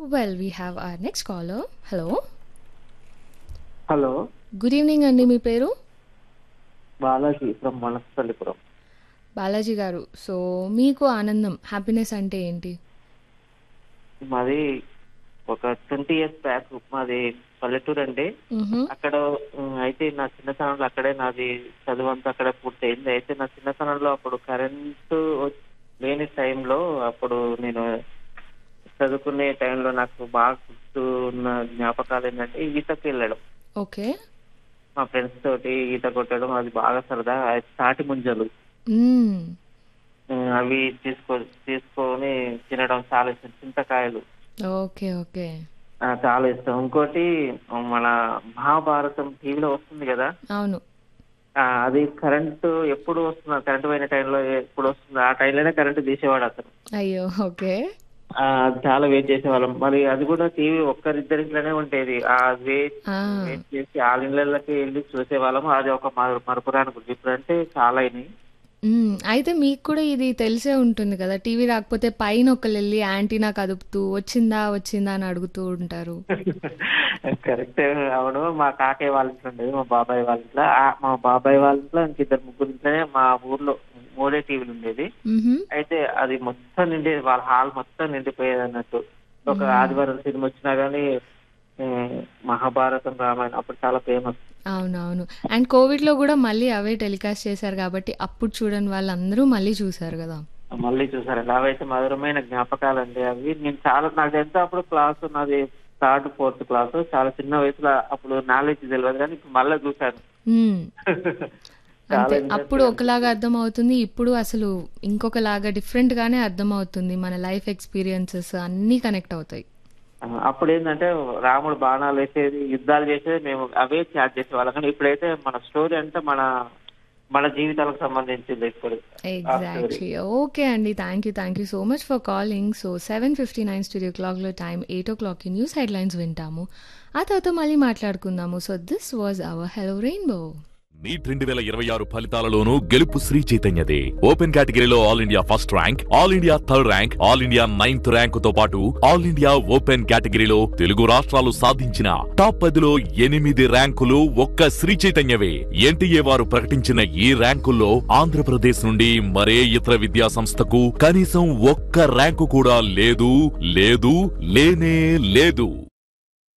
Well, we have our next caller. Hello. Hello good evening అండి మీ పేరు Balaji from మనస్థలిపురం Balaji గారు సో మీకు ఆనందం హ్యాపీనెస్ అంటే ఏంటి మాది ఒక ట్వంటీ ఇయర్స్ బ్యాక్ మాది పల్లెటూరు అండి మ్హూ. అక్కడ ఉమ్, అయితే నా చిన్నతనంలో అక్కడే నాది చదువు అంతా అక్కడే పూర్తయింది అయితే నా చిన్నతనంలో అప్పుడు కరెంటు లేని టైంలో అప్పుడు నేను చదువుకునే టైంలో నాకు బాగా గుర్తు ఉన్న జ్ఞాపకాలు ఏంటంటే ఈతకి వెళ్ళడం ఓకే మా ఫ్రెండ్స్ తోటి ఈత కొట్టడం అది బాగా సరదా అది తాటి ముంజలు మ్మ్. ఉమ్, అవి తీసుకో తీసుకొని తినడం చాలా ఇష్టం చింతకాయలు ఓకే ఓకే ఆ, చాలా ఇష్టం ఇంకోటి మన మహాభారతం టీవీలో వస్తుంది కదా అవును ఆ, అది కరెంటు ఎప్పుడు వస్తుంది కరెంటు పోయిన టైంలో ఎప్పుడు వస్తుంది ఆ టైంలోనే కరెంటు తీసేవాడు అతను అయ్యో ఓకే ఆ, అది చాలా వెయిట్ చేసేవాళ్ళం మరి అది కూడా టీవీ ఒక్కరిద్దరింట్లోనే ఉండేది ఆ వెయిట్ ఆ, వెయిట్ చేసి వాళ్ళ ఇళ్ళకి వెళ్ళి చూసేవాళ్ళం అది ఒక మర- మరపురాని గుర్తు ఇప్పుడంటే చాలా అయినాయి మ్మ్. అయితే మీకు కూడా ఇది తెలిసే ఉంటుంది కదా టీవీ రాకపోతే పైన ఒకళ్ళు వెళ్ళి యాంటీనా కదుపుతూ వచ్చిందా వచ్చిందా అని అడుగుతూ ఉంటారు కరెక్ట్ అవును మా కాకయ్య వాళ్ళ ఇంట్లో ఉండేది మా బాబాయ్ వాళ్ళ ఇంట్లో ఆ- మా బాబాయ్ వాళ్ళ ఇంట్లో ఇంక ఇద్దరు ముగ్గురు ఇంట్లోనే మా ఊర్లో మూడే టీవీలు ఉండేది మ్హూ. అయితే అది మొత్తం నిండేది వాళ్ళ హాల్ మొత్తం నిండిపోయేది అన్నట్టు ఒక ఆదివారం సినిమా వచ్చినా గానీ ఏ, మహాభారతం రామాయణం అప్పుడు చాలా ఫేమస్ అవునవును అండ్ కోవిడ్లో కూడా మళ్ళీ అవే టెలికాస్ట్ చేశారు కాబట్టి అప్పుడు చూడని వాళ్ళందరూ మళ్ళీ చూశారు కదా మళ్ళీ చూసారండి అవైతే మధురమైన జ్ఞాపకాలు అండి అవి నేను చాలా నాకు ఎంత అప్పుడు క్లాస్ నాది థర్డ్ ఫోర్త్ క్లాస్ చాలా చిన్న వయసులో అప్పుడు నాలెడ్జ్ తెలియదు కానీ ఇప్పుడు మళ్ళీ చూసాను మ్మ్. చాలా అంతే interest అప్పుడు ఒకలాగా అర్థం అవుతుంది ఇప్పుడు అసలు ఇంకొకలాగా డిఫరెంట్ గానే అర్థం అవుతుంది మన లైఫ్ ఎక్స్పీరియన్సెస్ అన్నీ కనెక్ట్ అవుతాయి ఆ, అప్పుడు ఏంటంటే రాముడు బాణాలు వేసేది యుద్ధాలు చేసేది మేము అవే చాట్ చేసేవాళ్ళం కానీ ఇప్పుడైతే మన స్టోరీ అంటే మన మన జీవితాలకు సంబంధించింది ఇప్పుడు ఎగ్జాక్ట్లీ ఓకే అండి thank you thank you so much for calling so seven fifty nine studio క్లాక్లో టైం ఎయిట్ ఓ క్లాక్కి న్యూస్ హెడ్లైన్స్ వింటాము ఆ తర్వాత మళ్ళీ మాట్లాడుకుందాము so this was our hello rainbow NEET రెండు వేల ఇరవై ఆరు ఫలితాలలోనూ గెలుపు శ్రీ చైతన్యదే ఓపెన్ కేటగిరీలో all India first rank all India third rank all India ninth rank తో పాటు ఆల్ ఇండియా ఓపెన్ కేటగిరీలో తెలుగు రాష్ట్రాలు సాధించిన టాప్ పదిలో ఎనిమిది ర్యాంకులు ఒక్క శ్రీ చైతన్యవే ఎన్టీఏ వారు ప్రకటించిన ఈ ర్యాంకుల్లో ఆంధ్రప్రదేశ్ నుండి మరే ఇతర విద్యా సంస్థకు కనీసం ఒక్క ర్యాంకు కూడా లేదు లేదు లేనే లేదు